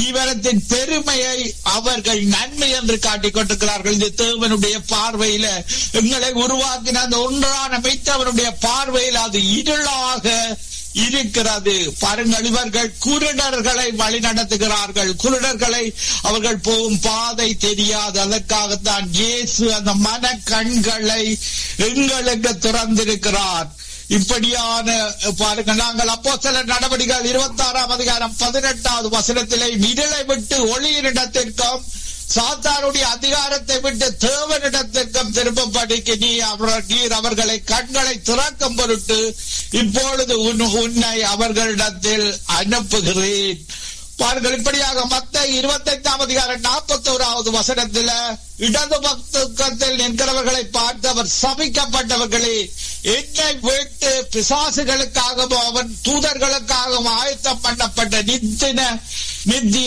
ஜீவனத்தின் பெருமையை அவர்கள் நன்மை என்று காட்டிக் கொண்டிருக்கிறார்கள் இந்த தேவனுடைய பார்வையில எங்களை உருவாக்கின அந்த ஒன்றான மெய்த்தவனுடைய பார்வையில் அது இருளாக இருக்கிறது பாருங்கள் இவர்கள் குருடர்களை வழி நடத்துகிறார்கள் குருடர்களை அவர்கள் போகும் பாதை தெரியாது அதற்காகத்தான் இயேசு அந்த மன கண்களை எங்களுக்கு திறந்திருக்கிறார் இப்படியான பாருங்கள் நாங்கள் அப்போ சில நடவடிக்கைகள் இருபத்தி ஆறாம் அதிகாரம் பதினெட்டாவது வசனத்திலே இருளை விட்டு ஒளியினிடத்திற்கும் சாத்தானுடைய அதிகாரத்தை விட்டு தேவனிடத்திற்கும் திரும்பப்படிக்கு நீ அவர் நீர் அவர்களை கண்களை திறக்கும் பொருட்டு இப்பொழுது உன் உன்னை அவர்களிடத்தில் அனுப்புகிறேன் பாருங்கள் இப்படியாக மத்த இருபத்தி ஐந்தாம் அதிகாரம் நாற்பத்தி ஓராவது வசனத்தில் இடது பக்கத்தில் நிற்கிறவர்களை பார்த்து அவர் சபிக்கப்பட்டவர்களே என்னை விட்டு பிசாசுகளுக்காகவும் அவன் தூதர்களுக்காகவும் ஆயத்தம் பண்ணப்பட்ட நித்தின நித்திய